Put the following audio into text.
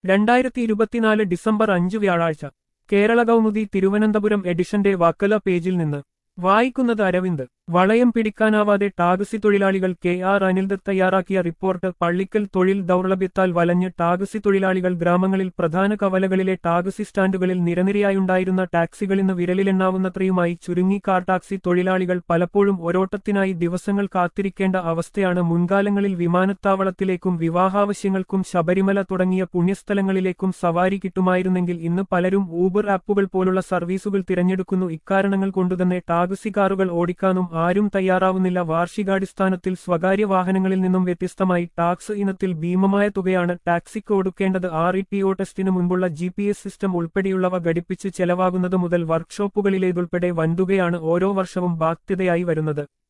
രണ്ടായിരത്തി ഇരുപത്തിനാല് ഡിസംബർ അഞ്ച് വ്യാഴാഴ്ച കേരള കൗമുദി തിരുവനന്തപുരം എഡിഷന്റെ വക്കല പേജിൽ നിന്ന് വായിക്കുന്നത് അരവിന്ദ് വളയം പിടിക്കാനാവാതെ ടാക്സി തൊഴിലാളികൾ കെ ആർ അനിൽദത്ത് തയ്യാറാക്കിയ റിപ്പോർട്ട് പള്ളിക്കൽ തൊഴിൽ ദൗർലഭ്യത്താൽ വലഞ്ഞ് ടാക്സി തൊഴിലാളികൾ ഗ്രാമങ്ങളിൽ പ്രധാന കവലകളിലെ ടാക്സി സ്റ്റാൻഡുകളിൽ നിരനിരയായുണ്ടായിരുന്ന ടാക്സികളിന്ന് വിരലിലെണ്ണാവുന്നത്രയുമായി ചുരുങ്ങി കാർ ടാക്സി തൊഴിലാളികൾ പലപ്പോഴും ഒരോട്ടത്തിനായി ദിവസങ്ങൾ കാത്തിരിക്കേണ്ട അവസ്ഥയാണ് മുൻകാലങ്ങളിൽ വിമാനത്താവളത്തിലേക്കും വിവാഹാവശ്യങ്ങൾക്കും ശബരിമല തുടങ്ങിയ പുണ്യസ്ഥലങ്ങളിലേക്കും സവാരി കിട്ടുമായിരുന്നെങ്കിൽ ഇന്ന് പലരും ഊബർ ആപ്പുകൾ പോലുള്ള സർവീസുകൾ തിരഞ്ഞെടുക്കുന്നു ഇക്കാരണങ്ങൾ കൊണ്ടുതന്നെ ടാക്സി കാറുകൾ ഓടിക്കാനും ആരും തയ്യാറാവുന്നില്ല വാർഷികാടിസ്ഥാനത്തിൽ സ്വകാര്യ വാഹനങ്ങളിൽ നിന്നും വ്യത്യസ്തമായി ടാക്സ് ഇനത്തിൽ ഭീമമായ തുകയാണ് ടാക്സിക്ക് ഒടുക്കേണ്ടത് ആർ ഇ ടി ഒ ടെസ്റ്റിന് മുൻപുള്ള ജി പി എസ് സിസ്റ്റം ഉൾപ്പെടെയുള്ളവ ഘടിപ്പിച്ച് ചെലവാകുന്നത് മുതൽ വർക്ക്ഷോപ്പുകളിലേതുൾപ്പെടെ വൻതുകയാണ് ഓരോ വർഷവും ബാധ്യതയായി വരുന്നത്